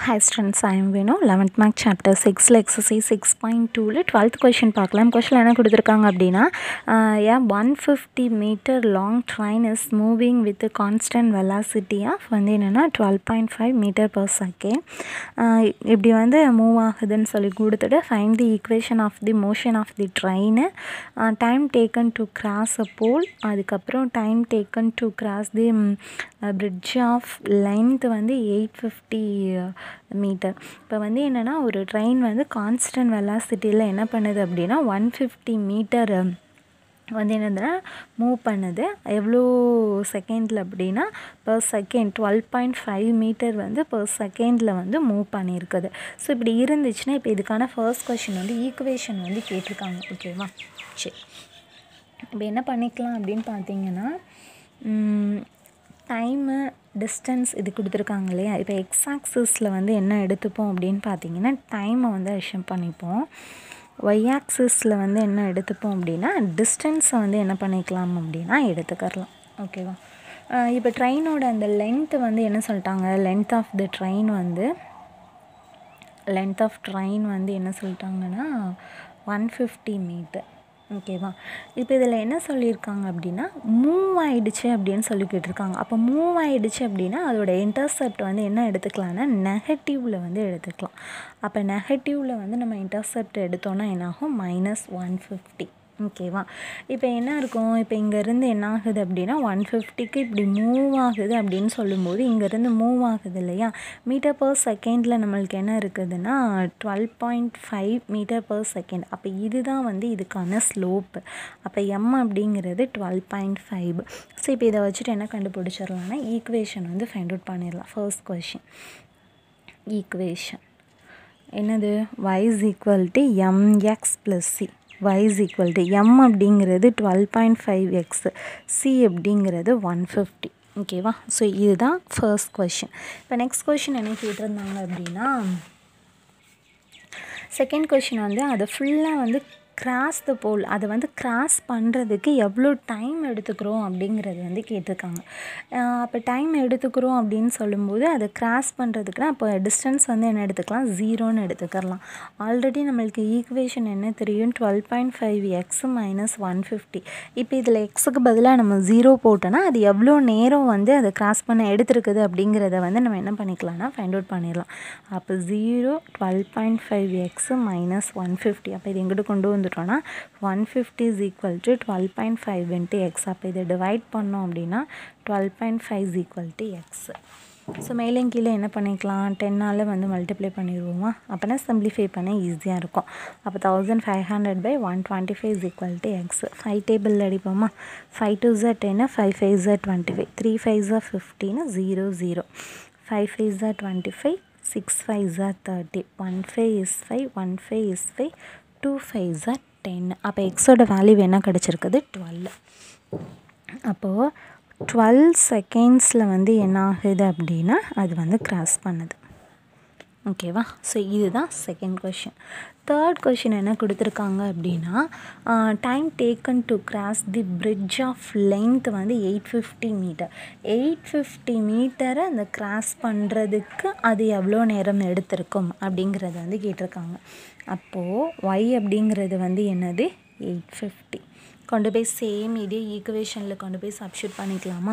hi students I'm வேணும் eleventh mark chapter சிக்ஸில் exercise six point டூவில் டுவெல்த் கொஷின் பார்க்கலாம் கொஷின் என்ன கொடுத்துருக்காங்க அப்படின்னா a one fifty metre long train is moving with constant velocity of வந்து என்னென்னா twelve point five metre per second இப்படி வந்து மூவ் ஆகுதுன்னு சொல்லி கொடுத்துட்டு find the equation of the motion of the train time taken to cross a pole அதுக்கப்புறம் time taken to cross the bridge of length வந்து eight fifty metre இப்போ வந்து என்னென்னா ஒரு ட்ரெயின் வந்து கான்ஸ்டன்ட் வெலாசிட்டியில் என்ன பண்ணுது அப்படின்னா ஒன் ஃபிஃப்டி மீட்டர் வந்து என்னதுன்னா மூவ் பண்ணுது எவ்வளோ செகண்டில் அப்படின்னா per second twelve point five metre வந்து பர் செகண்டில் வந்து மூவ் பண்ணியிருக்குது ஸோ இப்படி இருந்துச்சுன்னா இப்போ இதுக்கான ஃபர்ஸ்ட் கொஷின் வந்து ஈக்குவேஷன் வந்து கேட்டிருக்காங்க ஓகேவா சரி இப்போ என்ன பண்ணிக்கலாம் அப்படின்னு பார்த்தீங்கன்னா டைமு டிஸ்டன்ஸ் இது கொடுத்துருக்காங்க இல்லையா இப்போ எக்ஸ் ஆக்சிஸில் வந்து என்ன எடுத்துப்போம் அப்படின்னு பார்த்தீங்கன்னா டைமை வந்து அஷம் பண்ணிப்போம் ஒய் ஆக்சிஸில் வந்து என்ன எடுத்துப்போம் அப்படின்னா டிஸ்டன்ஸை வந்து என்ன பண்ணிக்கலாம் அப்படின்னா எடுத்துக்கரலாம் ஓகேவா இப்போ ட்ரெயினோட அந்த லென்த்து வந்து என்ன சொல்லிட்டாங்க லென்த் ஆஃப் த ட்ரெயின் வந்து லென்த் ஆஃப் ட்ரெயின் வந்து என்ன சொல்லிட்டாங்கன்னா ஒன் ஃபிஃப்டி மீட்டர் ஓகேவா இப்போ இதில் என்ன சொல்லியிருக்காங்க அப்படின்னா மூவ் ஆகிடுச்சு அப்படின்னு சொல்லி கேட்டிருக்காங்க அப்போ மூவ் ஆகிடுச்சு அப்படின்னா அதோட இன்டர்செப்ட் வந்து என்ன எடுத்துக்கலாம்னா நெகட்டிவில் வந்து எடுத்துக்கலாம் அப்போ நெகட்டிவில் வந்து நம்ம இன்டர்செப்ட் எடுத்தோன்னா என்னாகும் மைனஸ் ஒன் ஃபிஃப்டி ஓகேவா இப்போ என்ன இருக்கும் இப்போ இங்கேருந்து என்ன ஆகுது அப்படின்னா ஒன் ஃபிஃப்டிக்கு இப்படி மூவ் ஆகுது அப்படின்னு சொல்லும்போது இங்கேருந்து மூவ் ஆகுது இல்லையா மீட்டர் பர் செகண்டில் நம்மளுக்கு என்ன இருக்குதுன்னா twelve point five metre per second அப்போ இதுதான் வந்து இதுக்கான ஸ்லோப்பு அப்போ எம் அப்படிங்கிறது டுவெல் பாயிண்ட் ஃபைவ் ஸோ இப்போ இதை வச்சுட்டு என்ன கண்டுபிடிச்சிடலாம்னா ஈக்குவேஷன் வந்து ஃபைண்ட் அவுட் பண்ணிடலாம் ஃபர்ஸ்ட் கொஷின் ஈக்குவேஷன் என்னது y is equal to mx plus c y is equal to m அப்படிங்கிறது twelve point five x c அப்படிங்கிறது ஒன் ஃபிஃப்டி ஓகேவா ஸோ இதுதான் ஃபர்ஸ்ட் கொஷின் இப்போ நெக்ஸ்ட் கொஷின் என்ன கேட்டிருந்தாங்க அப்படின்னா செகண்ட் கொஷின் வந்து அதை ஃபுல்லாக வந்து கிராஸ் த போல் அதை வந்து கிராஸ் பண்ணுறதுக்கு எவ்வளோ டைம் எடுத்துக்கிறோம் அப்படிங்கிறது வந்து கேட்டிருக்காங்க அப்போ டைம் எடுத்துக்கிறோம் அப்படின்னு சொல்லும்போது அதை கிராஸ் பண்ணுறதுக்குனா அப்போ டிஸ்டன்ஸ் வந்து என்ன எடுத்துக்கலாம் ஜீரோன்னு எடுத்துக்கலாம் ஆல்ரெடி நம்மளுக்கு ஈக்குவேஷன் என்ன தெரியும் twelve point five x minus one fifty இப்போ இதில் எக்ஸுக்கு பதிலாக நம்ம ஜீரோ போட்டோன்னா அது எவ்வளோ நேரம் வந்து அதை கிராஸ் பண்ண எடுத்துருக்குது அப்படிங்கிறத வந்து நம்ம என்ன பண்ணிக்கலாம்னா ஃபைண்ட் அவுட் பண்ணிடலாம் அப்போ zero twelve point five x minus one fifty அப்போ இது எங்கிட்ட கொண்டு வந்து வந்துட்டோன்னா one fifty is equal to twelve point five into x அப்போ இதை டிவைட் பண்ணோம் அப்படின்னா twelve point five is equal to x so மேலேயும் கீழே என்ன பண்ணிக்கலாம் டென்னால் வந்து மல்டிப்ளை பண்ணிடுவோமா அப்போனா சிம்பிளிஃபை பண்ண ஈஸியாக இருக்கும் அப்போ thousand five hundred by one twenty five is equal to x five table அடிப்போமா ஃபைவ் டூ ஜர் டென்னு ஃபைவ் ஃபைவ் ஜர் டுவெண்ட்டி ஃபைவ் த்ரீ ஃபைவ் ஜர் ஃபிஃப்டின்னு ஜீரோ ஜீரோ ஃபைவ் ஃபைவ் ஜர் டுவெண்ட்டி ஃபைவ் சிக்ஸ் ஃபைவ் ஜர் thirty one five is five one five is five two five ஜர் ten அப்போ எக்ஸோட வேல்யூ என்ன கிடச்சிருக்குது டுவெல் அப்போது டுவெல் செகண்ட்ஸில் வந்து என்ன ஆகுது அப்படின்னா அது வந்து கிராஸ் பண்ணுது ஓகேவா ஸோ இதுதான் செகண்ட் கொஷின் தேர்ட் கொஷின் என்ன கொடுத்துருக்காங்க அப்படின்னா time taken to cross the bridge of length வந்து eight fifty metre eight fifty மீட்டரை அந்த கிராஸ் பண்ணுறதுக்கு அது எவ்வளோ நேரம் எடுத்திருக்கும் அப்படிங்கிறத வந்து கேட்டிருக்காங்க அப்போது ஒய் அப்படிங்கிறது வந்து என்னது எயிட் ஃபிஃப்டி கொண்டு போய் சேம் இதே ஈக்குவேஷனில் கொண்டு போய் சப்ஸ்டியூட் பண்ணிக்கலாமா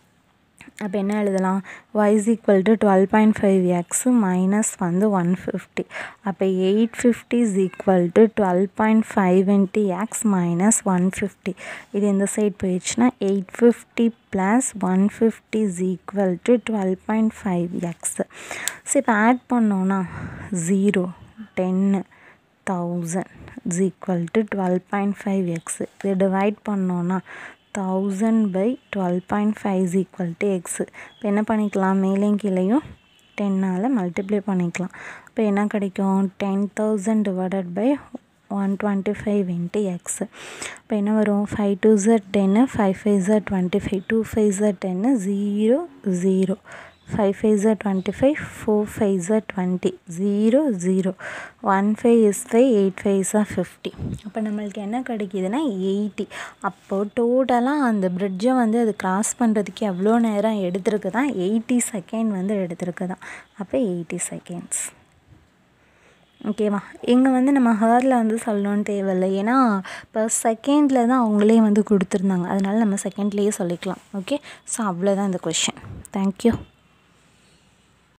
அப்போ என்ன எழுதலாம் y is equal to twelve point five x minus வந்து ஒன் ஃபிஃப்டி அப்போ eight fifty is equal to twelve point five into x minus one fifty இது இந்த சைட் போயிடுச்சுன்னா eight fifty plus one fifty is equal to twelve point five x so இப்போ add பண்ணோன்னா zero டென்னு thousand is equal to twelve point five x இது divide பண்ணோன்னா thousand by twelve point five is equal to x இப்போ என்ன பண்ணிக்கலாம் மேலேயும் கீழேயும் டென்னால் மல்டிப்ளை பண்ணிக்கலாம் இப்போ என்ன கிடைக்கும் ten thousand divided by one twenty five into x இப்போ என்ன வரும் ஃபைவ் டூ ஜர் டென்னு ஃபைவ் ஃபைவ் ஜர் டுவெண்ட்டி ஃபைவ் டூ ஃபைவ் ஜர் டென்னு ஜீரோ ஜீரோ ஃபைவ் ஃபைவ் ஜார் டுவெண்ட்டி ஃபைவ் ஃபோர் ஃபைவ் ஜார் twenty zero zero one five is five eight five ஜார் ஃபிஃப்டி அப்போ நம்மளுக்கு என்ன கிடைக்கிதுன்னா எயிட்டி அப்போது டோட்டலாக அந்த பிரிட்ஜை வந்து அது கிராஸ் பண்ணுறதுக்கு எவ்வளோ நேரம் எடுத்திருக்கு தான் எயிட்டி செகண்ட் வந்து எடுத்திருக்கு தான் அப்போ எயிட்டி செகண்ட்ஸ் ஓகேவா இங்கே வந்து நம்ம ஹேரில் வந்து சொல்லணும்னு தேவையில்லை ஏன்னா இப்போ செகண்டில் தான் அவங்களே வந்து கொடுத்துருந்தாங்க அதனால நம்ம செகண்ட்லேயே சொல்லிக்கலாம் ஓகே ஸோ அவ்வளோதான் இந்த கொஷின் தேங்க்யூ